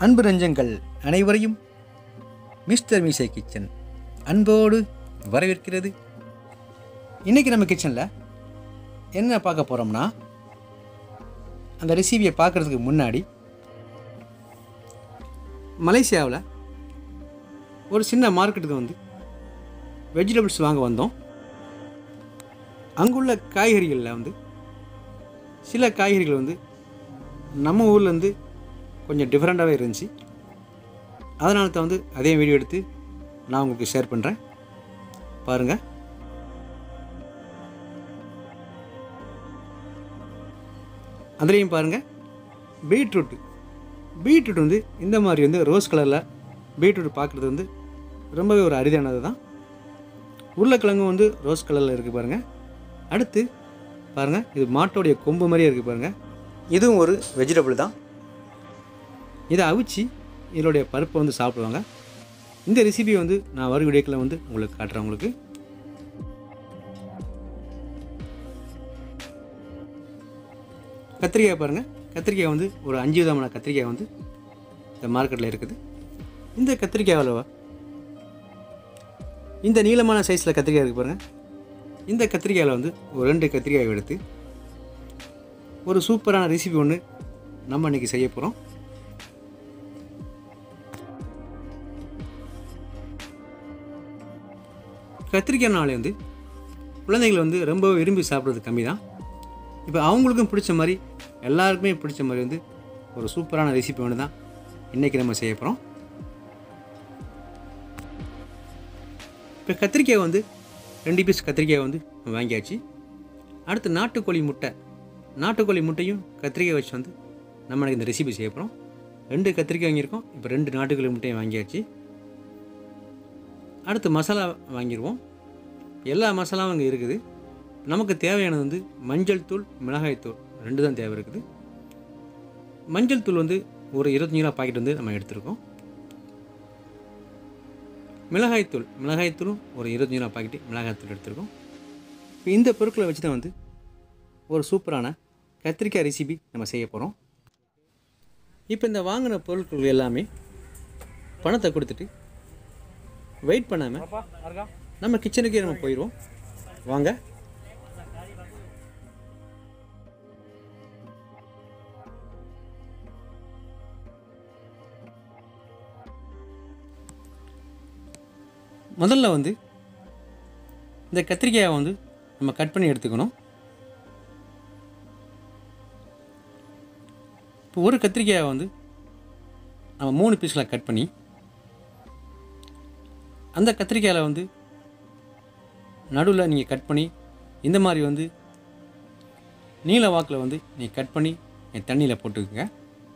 அன்பு நெஞ்சங்கள் அனைவரையும் மிஸ்டர் மீசை கிச்சன் அன்போடு வரவேற்கிறது இன்றைக்கி நம்ம கிச்சனில் என்ன பார்க்க போகிறோம்னா அந்த ரெசிபியை பார்க்குறதுக்கு முன்னாடி மலேசியாவில் ஒரு சின்ன மார்க்கெட்டுக்கு வந்து வெஜிடபிள்ஸ் வாங்க வந்தோம் அங்குள்ள காய்கறிகளில் வந்து சில காய்கறிகள் வந்து நம்ம ஊர்லேருந்து கொஞ்சம் டிஃப்ரெண்ட்டாகவே இருந்துச்சு அதனால தான் வந்து அதே வீடியோ எடுத்து நான் உங்களுக்கு ஷேர் பண்ணுறேன் பாருங்கள் அதுலேயும் பாருங்கள் பீட்ரூட் பீட்ரூட் வந்து இந்த மாதிரி வந்து ரோஸ் கலரில் பீட்ரூட் பார்க்குறது வந்து ரொம்பவே ஒரு அரிதானது தான் உருளைக்கிழங்கும் வந்து ரோஸ் கலரில் இருக்குது பாருங்கள் அடுத்து பாருங்கள் இது மாட்டோடைய கொம்பு மாதிரியே இருக்குது பாருங்கள் இதுவும் ஒரு வெஜிடபிள் தான் இதை அவிச்சு இதனுடைய பருப்பை வந்து சாப்பிடுவாங்க இந்த ரெசிபி வந்து நான் வரும் வீடியோக்களை வந்து உங்களுக்கு காட்டுறேன் உங்களுக்கு கத்திரிக்காய் பாருங்கள் கத்திரிக்காய் வந்து ஒரு அஞ்சு விதமான கத்திரிக்காய் வந்து இந்த மார்க்கெட்டில் இருக்குது இந்த கத்திரிக்காய் அளவா இந்த நீளமான சைஸில் கத்திரிக்காய் இருக்குது பாருங்கள் இந்த கத்திரிக்காயில் வந்து ஒரு ரெண்டு கத்திரிக்காய் எடுத்து ஒரு சூப்பரான ரெசிபி ஒன்று நம்ம இன்றைக்கி செய்ய போகிறோம் கத்திரிக்காய்னாலே வந்து குழந்தைகள் வந்து ரொம்ப விரும்பி சாப்பிட்றது கம்மி தான் இப்போ அவங்களுக்கும் பிடிச்ச மாதிரி எல்லாருக்குமே பிடிச்ச மாதிரி வந்து ஒரு சூப்பரான ரெசிபி ஒன்று தான் இன்றைக்கி நம்ம செய்ய போகிறோம் இப்போ கத்திரிக்காய் வந்து ரெண்டு பீஸ் கத்திரிக்காய் வந்து வாங்கியாச்சு அடுத்து நாட்டுக்கோழி முட்டை நாட்டுக்கோழி முட்டையும் கத்திரிக்காய் வச்சு வந்து நம்ம இன்னைக்கு இந்த ரெசிபி செய்ய போகிறோம் ரெண்டு கத்திரிக்காய் வாங்கியிருக்கோம் இப்போ ரெண்டு நாட்டுக்கோழி முட்டையும் வாங்கியாச்சு அடுத்து மசாலா வாங்கிடுவோம் எல்லா மசாலாவும் அங்கே இருக்குது நமக்கு தேவையானது வந்து மஞ்சள் தூள் மிளகாய் தூள் ரெண்டு தான் தேவை இருக்குது மஞ்சள் தூள் வந்து ஒரு இருபத்தஞ்சி ரூபா பாக்கெட் வந்து நம்ம எடுத்திருக்கோம் மிளகாய்த்தூள் மிளகாய்த்தூளும் ஒரு இருபத்தஞ்சி ரூபா பாக்கெட்டு மிளகாய்த்தூள் எடுத்திருக்கோம் இப்போ இந்த பொருட்களை வச்சு தான் வந்து ஒரு சூப்பரான கத்திரிக்காய் ரெசிபி நம்ம செய்ய போகிறோம் இப்போ இந்த வாங்கின பொருட்கள் எல்லாமே பணத்தை கொடுத்துட்டு வெயிட் பண்ணாமல் நம்ம கிச்சனுக்கே நம்ம போயிடுவோம் வாங்க முதல்ல வந்து இந்த கத்திரிக்காயை வந்து நம்ம கட் பண்ணி எடுத்துக்கணும் இப்போ ஒரு கத்திரிக்காயை வந்து நம்ம மூணு பீஸில் கட் பண்ணி அந்த கத்திரிக்காயில் வந்து நடுவில் நீங்கள் கட் பண்ணி இந்த மாதிரி வந்து நீல வாக்கில் வந்து நீங்கள் கட் பண்ணி என் தண்ணியில் போட்டுக்குங்க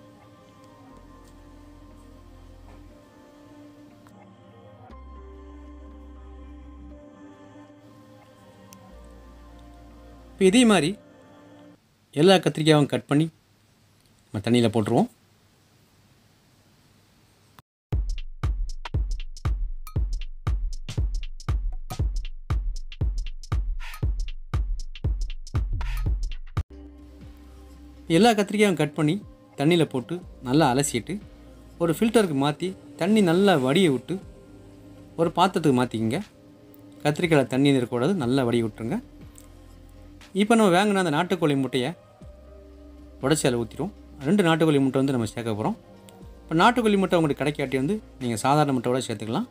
இப்போ இதே மாதிரி எல்லா கத்திரிக்காயும் கட் பண்ணி நம்ம தண்ணியில் போட்டுருவோம் எல்லா கத்திரிக்காயும் கட் பண்ணி தண்ணியில் போட்டு நல்லா அலசிட்டு ஒரு ஃபில்டருக்கு மாற்றி தண்ணி நல்லா வடிய விட்டு ஒரு பாத்திரத்துக்கு மாற்றிக்கிங்க கத்திரிக்காயில் தண்ணி இருக்கக்கூடாது நல்லா வடிய விட்டுருங்க இப்போ நம்ம வாங்கின அந்த நாட்டுக்கோழி முட்டையை உடச்சி அதில் ஊற்றிடுவோம் ரெண்டு நாட்டுக்கோழி முட்டை வந்து நம்ம சேர்க்க போகிறோம் இப்போ நாட்டுக்கோழி முட்டை உங்களுக்கு கிடைக்காட்டி வந்து நீங்கள் சாதாரண முட்டையோட சேர்த்துக்கலாம்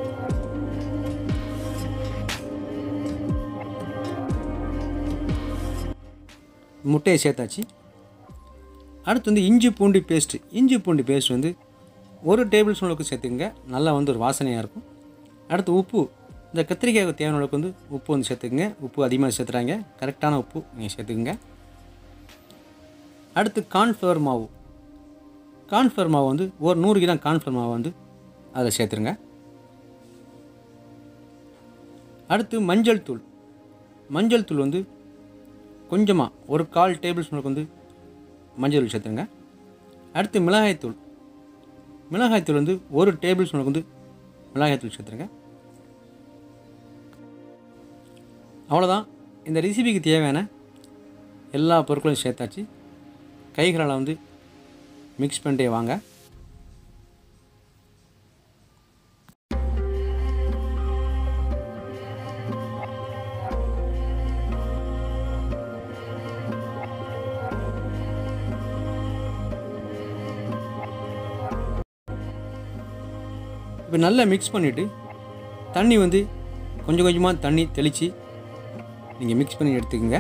முட்டையை சேர்த்தாச்சு அடுத்து வந்து இஞ்சி பூண்டு பேஸ்ட்டு இஞ்சி பூண்டு பேஸ்ட் வந்து ஒரு டேபிள் ஸ்பூன் அளவுக்கு சேர்த்துக்கங்க நல்லா வந்து ஒரு வாசனையாக இருக்கும் அடுத்து உப்பு இந்த கத்திரிக்காய்க்கு தேவையான அளவுக்கு வந்து உப்பு வந்து சேர்த்துக்குங்க உப்பு அதிகமாக சேர்த்துறாங்க கரெக்டான உப்பு நீங்கள் சேர்த்துக்குங்க அடுத்து கார்ன்ஃப்ளவர் மாவு கார்ன்ஃப்ளவர் மாவு வந்து ஒரு நூறு கிராம் கார்ன்ஃப்ளவர் மாவு வந்து அதில் சேர்த்துருங்க அடுத்து மஞ்சள் தூள் மஞ்சள் தூள் வந்து கொஞ்சமாக ஒரு கால் டேபிள் ஸ்பூனுக்கு வந்து மஞ்சள் தூள் சேர்த்துருங்க அடுத்து மிளகாய்த்தூள் மிளகாய்த்தூள் வந்து ஒரு டேபிள் ஸ்பூனுக்கு வந்து மிளகாய்த்தூள் சேர்த்துருங்க அவ்வளோதான் இந்த ரெசிபிக்கு தேவையான எல்லா பொருட்களையும் சேர்த்தாச்சு கைகளால் வந்து மிக்ஸ் பண்ணிட்டே வாங்க இப்போ நல்லா மிக்ஸ் பண்ணிவிட்டு தண்ணி வந்து கொஞ்சம் கொஞ்சமாக தண்ணி தெளித்து நீங்கள் மிக்ஸ் பண்ணி எடுத்துக்கோங்க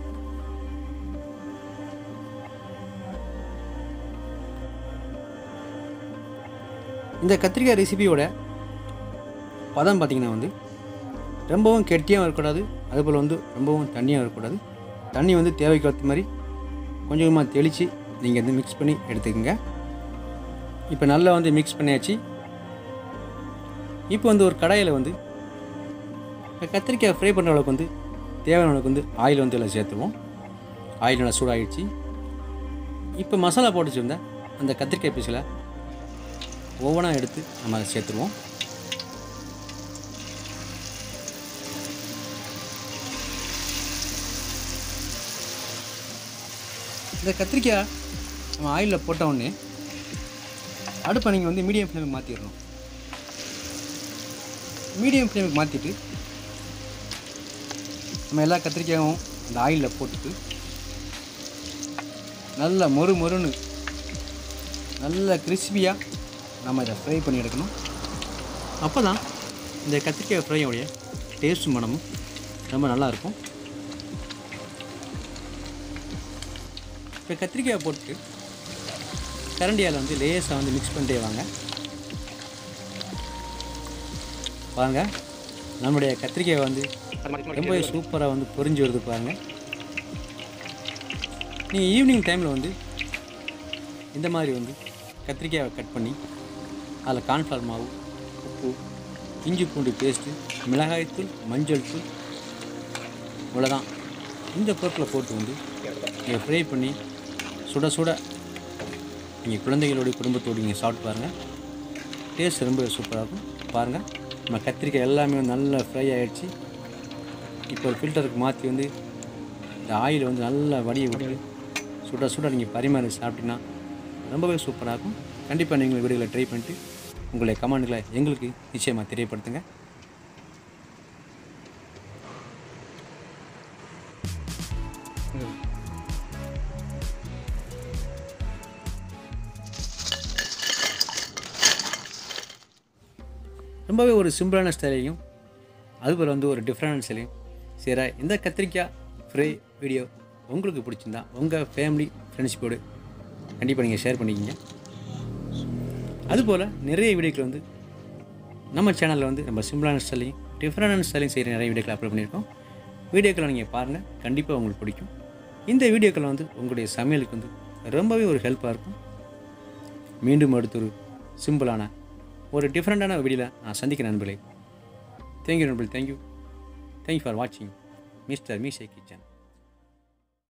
இந்த கத்திரிக்காய் ரெசிபியோட பதம் பார்த்திங்கன்னா வந்து ரொம்பவும் கெட்டியாகவும் இருக்கக்கூடாது அதுபோல் வந்து ரொம்பவும் தண்ணியாக இருக்கக்கூடாது தண்ணி வந்து தேவைக்கு ஏற்ற மாதிரி கொஞ்சம் கொஞ்சமாக தெளித்து நீங்கள் வந்து மிக்ஸ் பண்ணி எடுத்துக்கோங்க இப்போ நல்லா வந்து மிக்ஸ் பண்ணியாச்சு இப்போ வந்து ஒரு கடாயில் வந்து இப்போ கத்திரிக்காய் ஃப்ரை பண்ணுற அளவுக்கு வந்து தேவையான அளவுக்கு வந்து ஆயில் வந்து எல்லாம் சேர்த்துருவோம் ஆயில் நல்லா சூடாகிடுச்சு இப்போ மசாலா போட்டு வச்சிருந்த அந்த கத்திரிக்காய் பீஸில் ஒவ்வொன்றா எடுத்து நம்ம அதை சேர்த்துருவோம் இந்த கத்திரிக்காய் நம்ம ஆயிலில் போட்ட உடனே அடுப்பை நீங்கள் வந்து மீடியம் ஃப்ளேமுக்கு மாற்றிடணும் மீடியம் ஃப்ளேமுக்கு மாற்றிட்டு நம்ம எல்லா கத்திரிக்காயும் அந்த ஆயிலில் போட்டுட்டு நல்ல மொறு மொறுன்னு நல்ல கிறிஸ்பியாக நம்ம இதை ஃப்ரை பண்ணி எடுக்கணும் அப்போ தான் இந்த கத்திரிக்காய் ஃப்ரையோடைய டேஸ்ட் மனமும் ரொம்ப நல்லாயிருக்கும் இப்போ கத்திரிக்காயை போட்டு கரண்டியால் வந்து லேசாக வந்து மிக்ஸ் பண்ணிட்டே வாங்க பாருங்க நம்முடைய கத்திரிக்காய் வந்து ரொம்ப சூப்பராக வந்து பொரிஞ்சு வருது பாருங்கள் நீங்கள் ஈவினிங் டைமில் வந்து இந்த மாதிரி வந்து கத்திரிக்காயை கட் பண்ணி அதில் கார்ன்ஃப்ளவர் மாவு உப்பு இஞ்சி பூண்டு பேஸ்ட்டு மிளகாய்த்தூள் மஞ்சள் தூள் இவ்வளோதான் இந்த பொருட்களை போட்டு வந்து நீங்கள் ஃப்ரை பண்ணி சுட சுட நீங்கள் குழந்தைகளோட குடும்பத்தோடு நீங்கள் சாப்பிட்டு பாருங்கள் டேஸ்ட் ரொம்ப சூப்பராக இருக்கும் பாருங்கள் நம்ம கத்திரிக்காய் எல்லாமே வந்து நல்லா ஃப்ரை ஆகிடுச்சு இப்போ ஒரு ஃபில்டருக்கு மாற்றி வந்து இந்த ஆயில் வந்து நல்லா வடிய விட்டு சுட சுட நீங்கள் பரிமாறி சாப்பிட்டீங்கன்னா ரொம்பவே சூப்பராக இருக்கும் கண்டிப்பாக நீங்கள் வீடுகளை ட்ரை பண்ணிட்டு உங்களுடைய கமெண்ட்களை எங்களுக்கு நிச்சயமாக தெரியப்படுத்துங்க ரொம்பவே ஒரு சிம்பிளான ஸ்டைலையும் அதுபோல் வந்து ஒரு டிஃப்ரெண்ட் ஸ்டைலையும் சரி இந்த கத்திரிக்காய் ஃப்ரை வீடியோ உங்களுக்கு பிடிச்சிருந்தா உங்கள் ஃபேமிலி ஃப்ரெண்ட்ஷிப்போடு கண்டிப்பாக நீங்கள் ஷேர் பண்ணிக்கிங்க அதுபோல் நிறைய வீடியோக்கள் வந்து நம்ம சேனலில் வந்து நம்ம சிம்பிளான ஸ்டைலையும் டிஃப்ரெண்டான ஸ்டைலையும் செய்கிற நிறைய வீடியோக்கள் அப்லோட் பண்ணியிருக்கோம் வீடியோக்களை நீங்கள் பாருங்கள் கண்டிப்பாக உங்களுக்கு பிடிக்கும் இந்த வீடியோக்கள் வந்து உங்களுடைய சமையலுக்கு வந்து ரொம்பவே ஒரு ஹெல்ப்பாக இருக்கும் மீண்டும் அடுத்த ஒரு சிம்பிளான ஒரு டிஃப்ரெண்ட்டான வீடியோவில் நான் சந்திக்கிறேன் நண்பர்களே தேங்க்யூ நண்பர்களே தேங்க்யூ தேங்க்யூ ஃபார் வாட்சிங் மிஸ்டர் மீசை கிச்சன்